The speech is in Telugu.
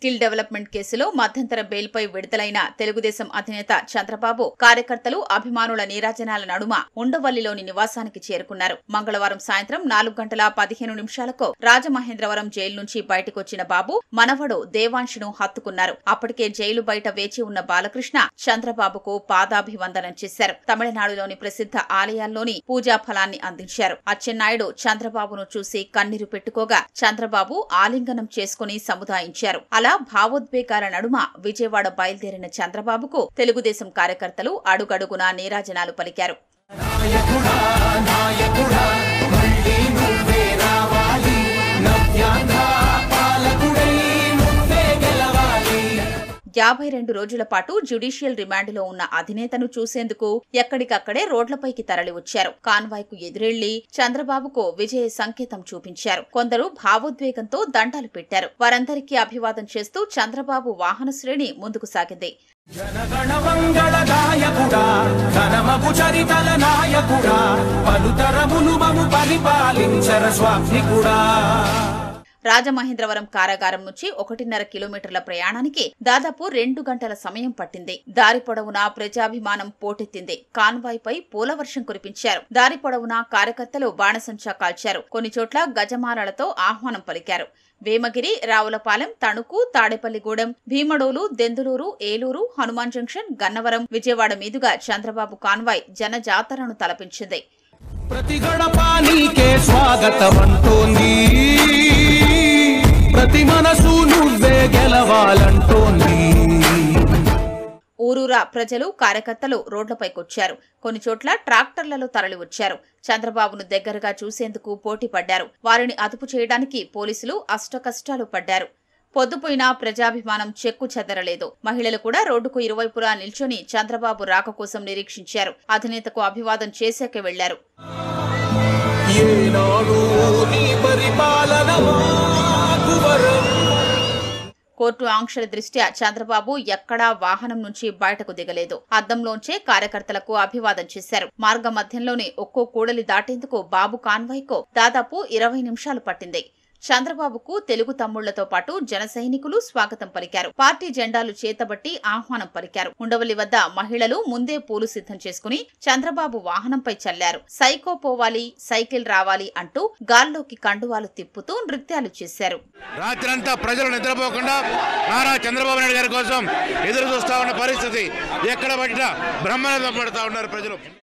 స్కిల్ డెవలప్మెంట్ కేసులో మధ్యంతర బెయిల్పై విడుదలైన తెలుగుదేశం అధినేత చంద్రబాబు కార్యకర్తలు అభిమానుల నీరాజనాల నడుమ ఉండవల్లిలోని నివాసానికి చేరుకున్నారు మంగళవారం సాయంత్రం నాలుగు గంటల పదిహేను నిమిషాలకు రాజమహేంద్రవరం జైలు నుంచి బయటకొచ్చిన బాబు మనవడు దేవాంశును హత్తుకున్నారు అప్పటికే జైలు బయట వేచి ఉన్న బాలకృష్ణ చంద్రబాబుకు పాదాభివందనం చేశారు తమిళనాడులోని ప్రసిద్ధ ఆలయాల్లోని పూజా ఫలాన్ని అందించారు అచ్చెన్నాయుడు చంద్రబాబును చూసి కన్నీరు పెట్టుకోగా చంద్రబాబు ఆలింగనం చేసుకుని సముదాయించారు అలా భావోద్వేగాల నడుమ విజయవాడ బయలుదేరిన చంద్రబాబుకు తెలుగుదేశం కార్యకర్తలు అడుగడుగునా నీరాజనాలు పలికారు నాయకుడా నాయకుడా మళ్ళీ నువ్వే రావాలి నవ్యాంధ్ర పాలకుడై నువ్వే గెలవాలి యాభై రెండు రోజుల పాటు జ్యుడిషియల్ రిమాండ్లో ఉన్న అధినేతను చూసేందుకు ఎక్కడికక్కడే రోడ్లపైకి తరలివచ్చారు కాన్వాయ్ కు ఎదురెళ్లి చంద్రబాబుకు విజయ సంకేతం చూపించారు కొందరు భావోద్వేగంతో దండాలు పెట్టారు వారందరికీ అభివాదం చేస్తూ చంద్రబాబు వాహన శ్రేణి ముందుకు సాగింది జనగణ మంగళ గాయకుడా ఘనమగు చరితల నాయకుడా పలుతరములు మము పరిపాలించర స్వామికుడా రాజమహేంద్రవరం కారాగారం నుంచి ఒకటిన్నర కిలోమీటర్ల ప్రయాణానికి దాదాపు రెండు గంటల సమయం పట్టింది దారి పొడవునా ప్రజాభిమానం పోటెత్తింది కాన్వాయ్ పై పూలవర్షం కురిపించారు దారి పొడవునా కార్యకర్తలు బాణసంచా కాల్చారు కొన్ని చోట్ల గజమాలలతో ఆహ్వానం పలికారు వేమగిరి రావులపాలెం తణుకు తాడేపల్లిగూడెం భీమడోలు దెందులూరు ఏలూరు హనుమాన్ జంక్షన్ గన్నవరం విజయవాడ మీదుగా చంద్రబాబు కాన్వాయ్ జనజాతరను తలపించింది ప్రతి గడప నీకే స్వాగతం అంటోంది ప్రతి మనసు నువ్వే గెలవాలంటోంది ఊరూరా ప్రజలు కార్యకర్తలు రోడ్లపైకొచ్చారు కొన్ని చోట్ల ట్రాక్టర్లలో తరలివచ్చారు చంద్రబాబును దగ్గరగా చూసేందుకు పోటీ పడ్డారు వారిని అదుపు చేయడానికి పోలీసులు అష్టకష్టాలు పడ్డారు పొద్దుపోయినా ప్రజాభిమానం చెక్కు చెదరలేదు మహిళలు కూడా రోడ్డుకు ఇరువైపులా నిల్చొని చంద్రబాబు రాక కోసం నిరీక్షించారు అధినేతకు అభివాదం చేశాక వెళ్లారు ఏనాడు నీ పరిపాలన మాకు వరం కోర్టు ఆంక్షల దృష్ట్యా చంద్రబాబు ఎక్కడా వాహనం నుంచి బయటకు దిగలేదు అద్దంలోంచే కార్యకర్తలకు అభివాదం చేశారు మార్గ మధ్యంలోనే ఒక్కో కూడలి దాటేందుకు బాబు కాన్వాయ్కు దాదాపు ఇరవై నిమిషాలు పట్టింది చంద్రబాబుకు తెలుగు తమ్ముళ్లతో పాటు జన సైనికులు స్వాగతం పలికారు పార్టీ జెండాలు చేతబట్టి ఆహ్వానం పలికారు ఉండవల్లి వద్ద మహిళలు ముందే పూలు సిద్ధం చేసుకుని చంద్రబాబు వాహనంపై చల్లారు సైకో పోవాలి సైకిల్ రావాలి అంటూ గాల్లోకి కండువాలు తిప్పుతూ నృత్యాలు చేశారు రాత్రంతా ప్రజలు నిద్రపోకుండా నారా చంద్రబాబు నాయుడు గారి కోసం ఎదురు చూస్తా ఉన్న పరిస్థితి ఎక్కడ పట్టినా బ్రహ్మరథం పడతా ఉన్నారు ప్రజలు